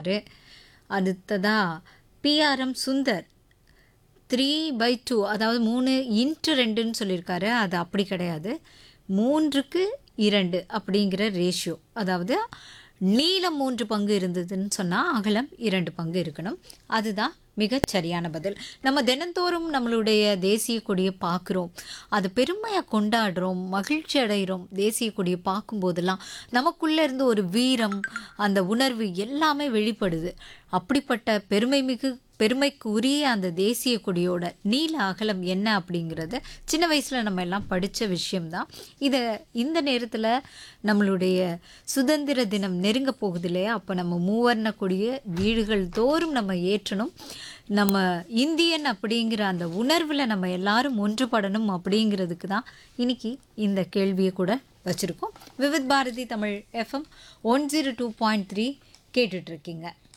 சொல்லியிருக்காரு அடுத்ததா PRM Sundar three by two அதாவது மூணு இன்ட்டு ரெண்டுன்னு சொல்லியிருக்காரு அது அப்படி கிடையாது மூன்றுக்கு இரண்டு அப்படிங்கிற ரேஷியோ அதாவது நீளம் மூன்று பங்கு இருந்ததுன்னு சொன்னால் அகலம் இரண்டு பங்கு இருக்கணும் அதுதான் மிகச் சரியான பதில் நம்ம தினந்தோறும் நம்மளுடைய தேசிய கொடியை பார்க்குறோம் அது பெருமையாக கொண்டாடுறோம் மகிழ்ச்சி அடைகிறோம் தேசிய கொடியை பார்க்கும்போதெல்லாம் நமக்குள்ளே இருந்து ஒரு வீரம் அந்த உணர்வு எல்லாமே வெளிப்படுது அப்படிப்பட்ட பெருமை மிகு பெருமைக்கு உரிய அந்த தேசிய கொடியோட நீல அகலம் என்ன அப்படிங்கிறத சின்ன வயசில் நம்ம எல்லாம் படித்த விஷயம்தான் இதை இந்த நேரத்தில் நம்மளுடைய சுதந்திர தினம் நெருங்க போகுது இல்லையா அப்போ நம்ம மூவர்ண கொடியை வீடுகள் தோறும் நம்ம ஏற்றணும் நம்ம இந்தியன் அப்படிங்கிற அந்த உணர்வில் நம்ம எல்லாரும் ஒன்றுபடணும் அப்படிங்கிறதுக்கு தான் இன்னைக்கு இந்த கேள்வியை கூட வச்சுருக்கோம் Vividh Bharati Tamil FM one zero two point three கேட்டுட்ருக்கீங்க